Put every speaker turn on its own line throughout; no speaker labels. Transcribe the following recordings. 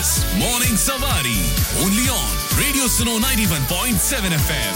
is Morning Savari. Only on Radio Suno 91.7 FM.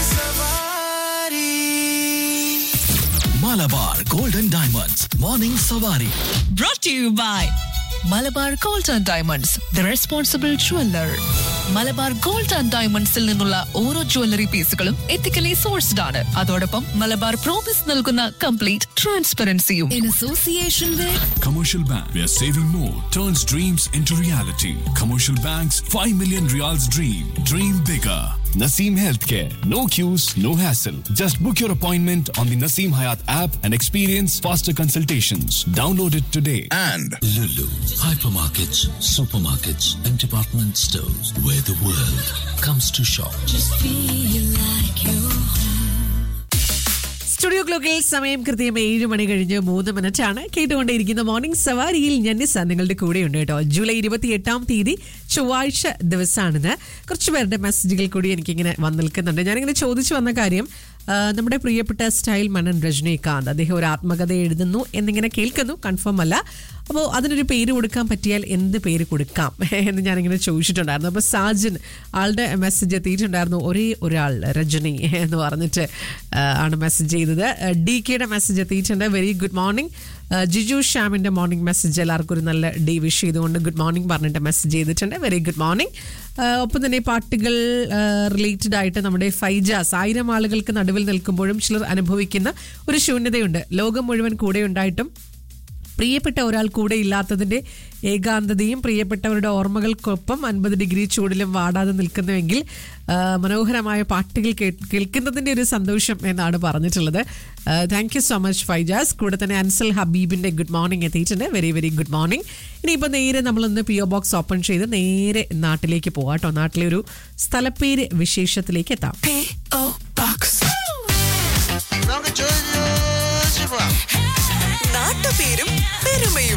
Malabar Golden Diamonds. Morning Savari.
brought to you by Malabar gold and diamonds the responsible jeweller Malabar gold and ഡയമണ്ട്സിൽ നിന്നുള്ള ഓരോ jewellery പീസുകളും ethically sourced ആണ് അതോടൊപ്പം Malabar promise നൽകുന്ന complete ട്രാൻസ്പെറൻസിയും in association with
Commercial Bank, where saving more turns dreams into reality. Commercial Bank's 5 million reals dream. Dream bigger. Naseem Healthcare. No queues, no hassle. Just book your appointment on the Naseem Hayat app and experience faster consultations. Download it today. And
Lulu, hypermarkets, supermarkets, and department stores where the world comes to shop.
Studio ക്ലോക്കിൽ സമയം കൃത്യം ഏഴ് മണി കഴിഞ്ഞ് മൂന്ന് minute ആണ് കേട്ടുകൊണ്ടേയിരിക്കുന്ന morning സവാരിയിൽ ഞാൻ നിസ്സ നിങ്ങളുടെ കൂടെയുണ്ട് കേട്ടോ ജൂലൈ ഇരുപത്തി എട്ടാം തീയതി ചൊവ്വാഴ്ച ദിവസമാണിത് കുറച്ച് പേരുടെ മെസ്സേജുകൾ കൂടി എനിക്കിങ്ങനെ വന്ന് നിൽക്കുന്നുണ്ട് ഞാനിങ്ങനെ ചോദിച്ചു വന്ന കാര്യം ആ, നമ്മുടെ പ്രിയപ്പെട്ട സ്റ്റൈൽ മന്നൻ രജനീകാന്ത് അദ്ദേഹം ഒരു ആത്മകഥ എഴുതുന്നു എന്നിങ്ങനെ കേൾക്കുന്നു കൺഫേം അല്ല അപ്പോൾ അതിനൊരു പേര് കൊടുക്കാൻ പറ്റിയാൽ എന്ത് പേര് കൊടുക്കാം എന്ന് ഞാനിങ്ങനെ ചോദിച്ചിട്ടുണ്ടായിരുന്നു അപ്പോൾ സാജൻ ആളുടെ മെസ്സേജ് എത്തിയിട്ടുണ്ടായിരുന്നു ഒരേ ഒരാൾ രജനി എന്ന് പറഞ്ഞിട്ട് ആ, ആണ് മെസ്സേജ് ചെയ്തത് ഡി കെയുടെ മെസ്സേജ് എത്തിയിട്ടുണ്ട് വെരി ഗുഡ് മോർണിംഗ് ജിജു ഷ്യാമിൻ്റെ മോർണിംഗ് മെസ്സേജ് എല്ലാവർക്കും ഒരു നല്ല ഡേ വിഷ് ചെയ്തുകൊണ്ട് ഗുഡ് മോർണിംഗ് പറഞ്ഞിട്ട് മെസ്സേജ് ചെയ്തിട്ടുണ്ട് വെരി ഗുഡ് മോർണിംഗ് ഒപ്പം തന്നെ പാട്ടുകൾ റിലേറ്റഡ് ആയിട്ട് നമ്മുടെ ഫൈജാസ് ആയിരം ആളുകൾക്ക് നടുവിൽ നിൽക്കുമ്പോഴും ചിലർ അനുഭവിക്കുന്ന ഒരു ശൂന്യതയുണ്ട് ലോകം മുഴുവൻ കൂടെ ഉണ്ടായിട്ടും പ്രിയപ്പെട്ട ഒരാൾ കൂടെ ഇല്ലാത്തതിന്റെ ഏകാന്തതയും പ്രിയപ്പെട്ടവരുടെ ഓർമ്മകൾക്കൊപ്പം അൻപത് ഡിഗ്രി ചൂടിലും വാടാതെ നിൽക്കുന്നുവെങ്കിൽ ആ, മനോഹരമായ പാട്ടുകൾ കേ- കേൾക്കുന്നതിന്റെ ഒരു സന്തോഷം എന്നാണ് പറഞ്ഞിട്ടുള്ളത് thank you so much Faijas കൂടെ തന്നെ അൻസൽ ഹബീബിന്റെ ഗുഡ് മോർണിംഗ് എത്തിയിട്ടുണ്ട് വെരി വെരി ഗുഡ് മോർണിംഗ് ഇനിയിപ്പോൾ നേരെ നമ്മളൊന്ന് പി ഒ ബോക്സ് ഓപ്പൺ ചെയ്ത് നേരെ നാട്ടിലേക്ക് പോവാം കേട്ടോ നാട്ടിലെ ഒരു സ്ഥലപ്പേര് വിശേഷത്തിലേക്ക് എത്താം
നമുക്ക് ചോദിച്ചു പോവാം
നാട്ടുപേരും പെരുമയും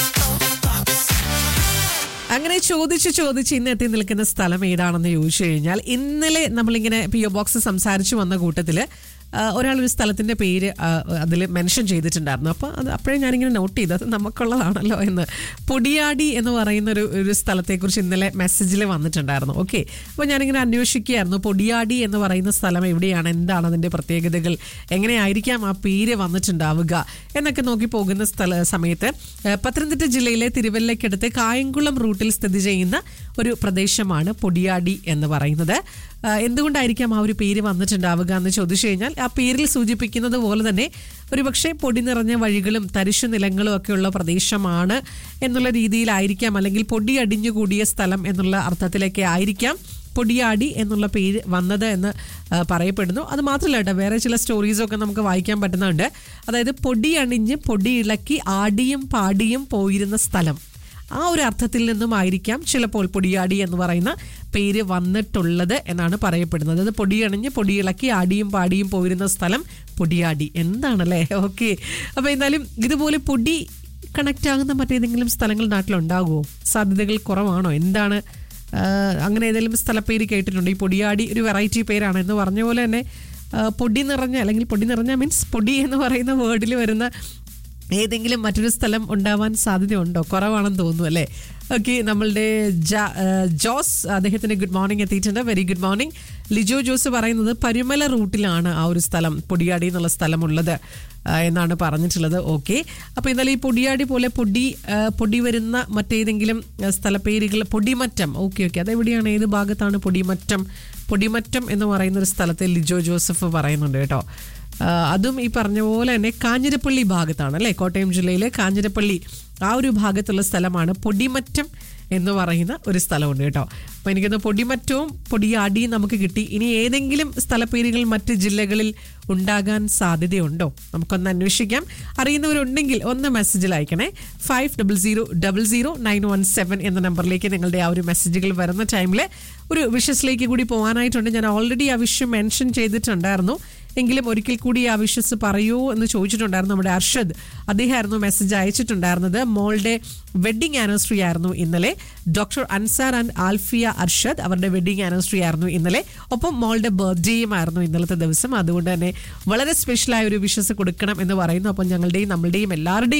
അങ്ങനെ ചോദിച്ച് ചോദിച്ച് ഇന്ന് എത്തി നിൽക്കുന്ന സ്ഥലം ഏതാണെന്ന് ചോദിച്ചു കഴിഞ്ഞാൽ ഇന്നലെ നമ്മളിങ്ങനെ പി ഒ ബോക്സ് സംസാരിച്ചു വന്ന കൂട്ടത്തിൽ ഒരാൾ ഒരു സ്ഥലത്തിന്റെ പേര് അതിൽ മെൻഷൻ ചെയ്തിട്ടുണ്ടായിരുന്നു അപ്പോൾ അത് അപ്പോഴേ ഞാനിങ്ങനെ നോട്ട് ചെയ്തു അത് നമുക്കുള്ളതാണല്ലോ എന്ന് പൊടിയാടി എന്ന് പറയുന്ന ഒരു ഒരു സ്ഥലത്തെക്കുറിച്ച് ഇന്നലെ മെസ്സേജിൽ വന്നിട്ടുണ്ടായിരുന്നു ഓക്കെ അപ്പോൾ ഞാനിങ്ങനെ അന്വേഷിക്കുകയായിരുന്നു പൊടിയാടി എന്ന് പറയുന്ന സ്ഥലം എവിടെയാണ് എന്താണ് അതിൻ്റെ പ്രത്യേകതകൾ എങ്ങനെയായിരിക്കാം ആ പേര് വന്നിട്ടുണ്ടാവുക എന്നൊക്കെ നോക്കി പോകുന്ന സ്ഥല സമയത്ത് ആ, പത്തനംതിട്ട ജില്ലയിലെ തിരുവല്ലയ്ക്കടുത്ത് കായംകുളം റൂട്ടിൽ സ്ഥിതി ചെയ്യുന്ന ഒരു പ്രദേശമാണ് പൊടിയാടി എന്ന് പറയുന്നത് ആ, എന്തുകൊണ്ടായിരിക്കാം ആ ഒരു പേര് വന്നിട്ടുണ്ടാവുക എന്ന് ചോദിച്ചു കഴിഞ്ഞാൽ ആ പേരിൽ സൂചിപ്പിക്കുന്നത് പോലെ തന്നെ ഒരുപക്ഷെ പൊടി നിറഞ്ഞ വഴികളും തരിശു നിലങ്ങളും ഒക്കെയുള്ള പ്രദേശമാണ് എന്നുള്ള രീതിയിലായിരിക്കാം അല്ലെങ്കിൽ പൊടി അടിഞ്ഞുകൂടിയ സ്ഥലം എന്നുള്ള അർത്ഥത്തിലേക്ക് ആയിരിക്കാം പൊടിയാടി എന്നുള്ള പേര് വന്നത് എന്ന് ആ, പറയപ്പെടുന്നു അത് മാത്രമല്ല കേട്ടോ വേറെ ചില സ്റ്റോറീസൊക്കെ നമുക്ക് വായിക്കാൻ പറ്റുന്നുണ്ട് അതായത് പൊടി അണിഞ്ഞ് പൊടി ഇളക്കി ആടിയും പാടിയും പോയിരുന്ന സ്ഥലം ആ ഒരു അർത്ഥത്തിൽ നിന്നും ആയിരിക്കാം ചിലപ്പോൾ പൊടിയാടി എന്ന് പറയുന്ന പേര് വന്നിട്ടുള്ളത് എന്നാണ് പറയപ്പെടുന്നത് അത് പൊടിയണിഞ്ഞ് പൊടിയിളക്കി ആടിയും പാടിയും പോയിരുന്ന സ്ഥലം പൊടിയാടി എന്താണല്ലേ ഓക്കെ അപ്പോൾ എന്നാലും ഇതുപോലെ പൊടി കണക്റ്റ് ആകുന്ന മറ്റേതെങ്കിലും സ്ഥലങ്ങൾ നാട്ടിലുണ്ടാകുമോ സാധ്യതകൾ കുറവാണോ എന്താണ് ആ, അങ്ങനെ ഏതെങ്കിലും സ്ഥലപ്പേര് കേട്ടിട്ടുണ്ട് ഈ പൊടിയാടി ഒരു വെറൈറ്റി പേരാണ് എന്ന് പറഞ്ഞ പോലെ തന്നെ ആ, പൊടി നിറഞ്ഞ അല്ലെങ്കിൽ പൊടി നിറഞ്ഞ മീൻസ് പൊടി എന്ന് പറയുന്ന വേർഡിൽ വരുന്ന ഏതെങ്കിലും മറ്റൊരു സ്ഥലം ഉണ്ടാവാൻ സാധ്യതയുണ്ടോ കുറവാണെന്ന് തോന്നുന്നു അല്ലേ ഓക്കെ നമ്മളുടെ ജാ- ആ, ജോസ് അദ്ദേഹത്തിന് ഗുഡ് മോർണിംഗ് എത്തിയിട്ടുണ്ട് very good morning Lijo Jose പറയുന്നത് പരുമല റൂട്ടിലാണ് ആ ഒരു സ്ഥലം പൊടിയാടി എന്നുള്ള സ്ഥലമുള്ളത് ആ, എന്നാണ് പറഞ്ഞിട്ടുള്ളത് ഓക്കെ അപ്പോൾ എന്നാലും ഈ പൊടിയാടി പോലെ പൊടി ആ, പൊടി വരുന്ന മറ്റേതെങ്കിലും ആ, സ്ഥലപ്പേരുകൾ പൊടിമറ്റം ഓക്കെ ഓക്കെ അതെവിടെയാണ് ഏത് ഭാഗത്താണ് പൊടിമറ്റം പൊടിമറ്റം എന്ന് പറയുന്ന ഒരു സ്ഥലത്തെ ലിജോ ജോസഫ് പറയുന്നുണ്ട് കേട്ടോ ആ, അതും ഈ പറഞ്ഞ പോലെ തന്നെ കാഞ്ഞിരപ്പള്ളി ഭാഗത്താണ് അല്ലേ കോട്ടയം ജില്ലയിലെ കാഞ്ഞിരപ്പള്ളി ആ ഒരു ഭാഗത്തുള്ള സ്ഥലമാണ് പൊടിമറ്റം എന്ന് പറയുന്ന ഒരു സ്ഥലമുണ്ട് കേട്ടോ അപ്പോൾ എനിക്കൊന്ന് പൊടിമറ്റവും പൊടിയാടിയും നമുക്ക് കിട്ടി ഇനി ഏതെങ്കിലും സ്ഥലപ്പേരുകൾ മറ്റ് ജില്ലകളിൽ ഉണ്ടാകാൻ സാധ്യതയുണ്ടോ നമുക്കൊന്ന് അന്വേഷിക്കാം അറിയുന്നവരുണ്ടെങ്കിൽ ഒന്ന് മെസ്സേജിൽ അയക്കണേ five double zero double zero nine one seven എന്ന നമ്പറിലേക്ക് നിങ്ങളുടെ ആ ഒരു മെസ്സേജുകൾ വരുന്ന ടൈമിൽ ഒരു വിഷസിലേക്ക് കൂടി പോകാനായിട്ടുണ്ട് ഞാൻ ഓൾറെഡി ആ വിഷയം മെൻഷൻ ചെയ്തിട്ടുണ്ടായിരുന്നു എങ്കിലും ഒരിക്കൽ കൂടി ആ വിഷസ് പറയൂ എന്ന് ചോദിച്ചിട്ടുണ്ടായിരുന്നു നമ്മുടെ അർഷദ് അദ്ദേഹമായിരുന്നു മെസ്സേജ് അയച്ചിട്ടുണ്ടായിരുന്നത് മോളുടെ വെഡിങ് ആനിവേഴ്സറി ആയിരുന്നു ഇന്നലെ ഡോക്ടർ അൻസാർ ആൻഡ് ആൽഫിയ അർഷദ് അവരുടെ വെഡിങ് ആനിവേഴ്സറി ആയിരുന്നു ഇന്നലെ ഒപ്പം മോളുടെ ബർത്ത്ഡേയും ആയിരുന്നു ഇന്നലത്തെ ദിവസം അതുകൊണ്ട് തന്നെ വളരെ സ്പെഷ്യലായ ഒരു വിഷസ് കൊടുക്കണം എന്ന് പറയുന്നു അപ്പം ഞങ്ങളുടെയും നമ്മളുടെയും എല്ലാവരുടെയും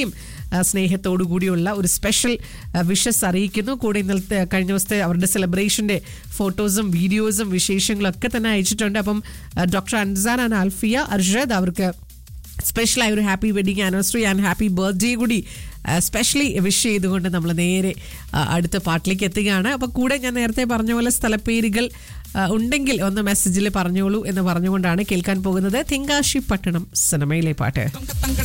ആ, സ്നേഹത്തോടു കൂടിയുള്ള ഒരു സ്പെഷ്യൽ വിഷസ് അറിയിക്കുന്നു കൂടെ ഇന്നലത്തെ കഴിഞ്ഞ ദിവസത്തെ അവരുടെ സെലിബ്രേഷൻ്റെ ഫോട്ടോസും വീഡിയോസും വിശേഷങ്ങളും ഒക്കെ തന്നെ അയച്ചിട്ടുണ്ട് അപ്പം ഡോക്ടർ അൻസാൻ ആൻഡ് ആൽഫിയ അർഷദ് അവർക്ക് സ്പെഷ്യലായ ഒരു happy wedding anniversary and happy birthday കൂടി സ്പെഷ്യലി വിഷ് ചെയ്തുകൊണ്ട് നമ്മൾ നേരെ ആ, അടുത്ത പാട്ടിലേക്ക് എത്തുകയാണ് അപ്പോൾ കൂടെ ഞാൻ നേരത്തെ പറഞ്ഞ പോലെ സ്ഥലപ്പേരുകൾ ആ, ഉണ്ടെങ്കിൽ ഒന്ന് മെസ്സേജിൽ പറഞ്ഞോളൂ എന്ന് പറഞ്ഞുകൊണ്ടാണ് കേൾക്കാൻ പോകുന്നത് തിങ്കാശി പട്ടണം സിനിമയിലെ പാട്ട്